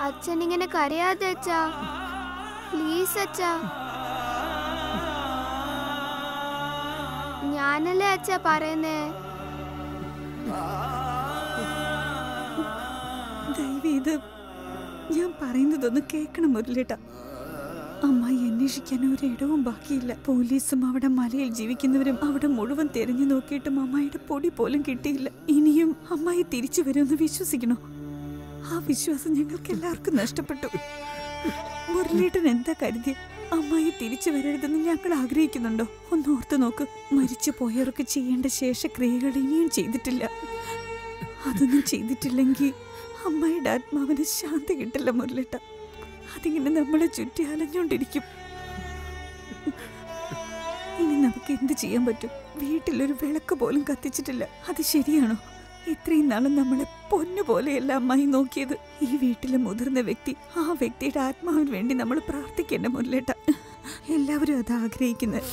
അച്ഛൻ ഇങ്ങനെ കരയാതെ അച്ഛാ പ്ലീസ് അച്ഛാ ഞാനല്ലേ അച്ഛാ പറയുന്നേ ദയവ് ഇത് ഞാൻ പറയുന്നതൊന്ന് കേൾക്കണം മുരളിട്ട അമ്മായി അന്വേഷിക്കാൻ ഒരിടവും ബാക്കിയില്ല പോലീസും അവിടെ മലയിൽ ജീവിക്കുന്നവരും അവിടെ മുഴുവൻ തിരഞ്ഞു നോക്കിയിട്ടും അമ്മായിയുടെ പൊടി പോലും കിട്ടിയില്ല ഇനിയും അമ്മായി തിരിച്ചു വരുമെന്ന് വിശ്വസിക്കണോ ആ വിശ്വാസം ഞങ്ങൾക്ക് എല്ലാവർക്കും നഷ്ടപ്പെട്ടു മുരളീട്ടൻ എന്താ കരുതി അമ്മായി തിരിച്ചു വരരുതെന്ന് ഞങ്ങൾ ആഗ്രഹിക്കുന്നുണ്ടോ ഒന്ന് ഓർത്തു നോക്ക് മരിച്ചു പോയവർക്ക് ചെയ്യേണ്ട ശേഷക്രിയകൾ ഇനിയും ചെയ്തിട്ടില്ല അതൊന്നും ചെയ്തിട്ടില്ലെങ്കിൽ അമ്മയുടെ ആത്മാവിന് ശാന്തി കിട്ടില്ല മുരളിട്ട അതിങ്ങനെ നമ്മളെ ചുറ്റി അലഞ്ഞോണ്ടിരിക്കും ഇനി നമുക്ക് എന്ത് ചെയ്യാൻ പറ്റും വീട്ടിലൊരു വിളക്ക് പോലും കത്തിച്ചിട്ടില്ല അത് ശരിയാണോ ഇത്രയും നാളും നമ്മളെ പൊന്നു പോലെയല്ല അമ്മായി നോക്കിയത് ഈ വീട്ടിലെ മുതിർന്ന വ്യക്തി ആ വ്യക്തിയുടെ ആത്മാവിന് വേണ്ടി നമ്മൾ പ്രാർത്ഥിക്കേണ്ട മുരളിട്ട എല്ലാവരും അത് ആഗ്രഹിക്കുന്നത്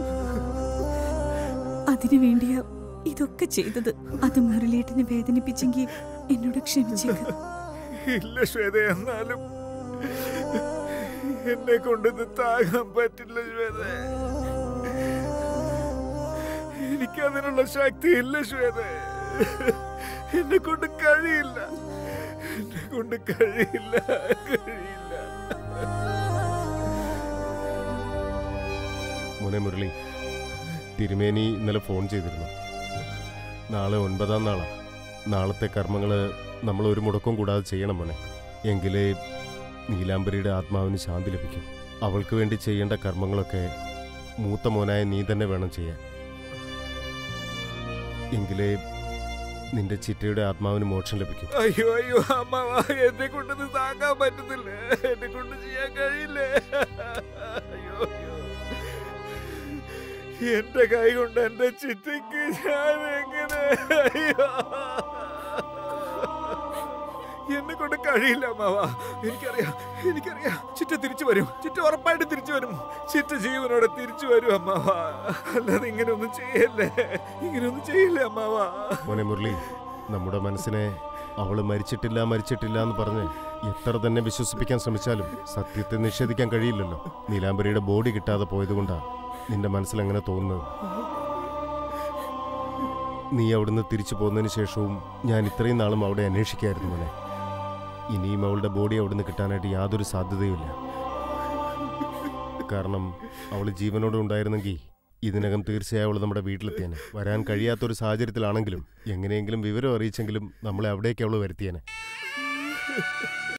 അതിനു വേണ്ടിയാ ഇതൊക്കെ ചെയ്തത് അത് മുരളിയേട്ടനെ വേദനിപ്പിച്ചെങ്കിൽ എന്നോട് ക്ഷമിച്ചേക്ക് ഇല്ല ശ്വേത എന്നാലും എന്നെ കൊണ്ടിത് താങ്ങാൻ പറ്റില്ല ശ്വേത എനിക്കതിനുള്ള ശക്തി ഇല്ല ശ്വേത എന്നെ കൊണ്ട് കഴിയില്ല എന്നെ കൊണ്ട് കഴിയില്ല കഴിയില്ല മോനെ മുരളി തിരുമേനി ഇന്നലെ ഫോൺ ചെയ്തിരുന്നു നാളെ ഒൻപതാം നാളാ നാളത്തെ കർമ്മങ്ങൾ നമ്മൾ ഒരു മുടക്കം കൂടാതെ ചെയ്യണം മോനെ എങ്കിലേ നീലാംബരിയുടെ ആത്മാവിന് ശാന്തി ലഭിക്കും അവൾക്ക് വേണ്ടി ചെയ്യേണ്ട കർമ്മങ്ങളൊക്കെ മൂത്ത മോനായ നീ തന്നെ വേണം ചെയ്യാൻ എങ്കിലേ നിന്റെ ചിറ്റയുടെ ആത്മാവിന് മോക്ഷം ലഭിക്കും അയ്യോ അയ്യോ അമ്മ എന്നെ കൊണ്ടിത് താങ്ങാൻ പറ്റുന്നില്ല എന്നെ കൊണ്ട് ചെയ്യാൻ കഴിയില്ലേ അയ്യോ അയ്യോ എന്റെ കൈ കൊണ്ട് എന്റെ ചിറ്റയ്ക്ക് ഞാൻ എങ്ങനെ അയ്യോ എന്നെ കൊണ്ട് കഴിയില്ല അമ്മാവ എനിക്കറിയാം എനിക്കറിയാം ചിറ്റ തിരിച്ചു വരും ചിറ്റ ഉറപ്പായിട്ട് തിരിച്ചു വരും ചിറ്റ ജീവനോടെ തിരിച്ചു വരും അമ്മാവ അല്ലാതെ ഇങ്ങനെയൊന്നും ചെയ്യല്ലേ ഇങ്ങനെയൊന്നും ചെയ്യില്ലേ അമ്മാവ മോനെ മുരളി നമ്മുടെ മനസ്സിനെ അവള് മരിച്ചിട്ടില്ല മരിച്ചിട്ടില്ല എന്ന് പറഞ്ഞ് എത്ര തന്നെ വിശ്വസിപ്പിക്കാൻ ശ്രമിച്ചാലും സത്യത്തെ നിഷേധിക്കാൻ കഴിയില്ലല്ലോ നീലാംബരിയുടെ ബോഡി കിട്ടാതെ പോയതുകൊണ്ടാ നിന്റെ മനസ്സിൽ അങ്ങനെ തോന്നുന്നത് നീ അവിടുന്ന് തിരിച്ചു പോകുന്നതിന് ശേഷവും ഞാൻ ഇത്രയും നാളും അവിടെ അന്വേഷിക്കായിരുന്നു മോനെ ഇനിയും അവളുടെ ബോഡി അവിടുന്ന് കിട്ടാനായിട്ട് യാതൊരു സാധ്യതയുമില്ല കാരണം അവൾ ജീവനോടെ ഉണ്ടായിരുന്നെങ്കിൽ ഇതിനകം തീർച്ചയായും അവൾ നമ്മുടെ വീട്ടിലെത്തിയേനെ വരാൻ കഴിയാത്തൊരു സാഹചര്യത്തിലാണെങ്കിലും എങ്ങനെയെങ്കിലും വിവരം അറിയിച്ചെങ്കിലും നമ്മളെ അവിടേക്ക് അവൾ വരുത്തിയേനെ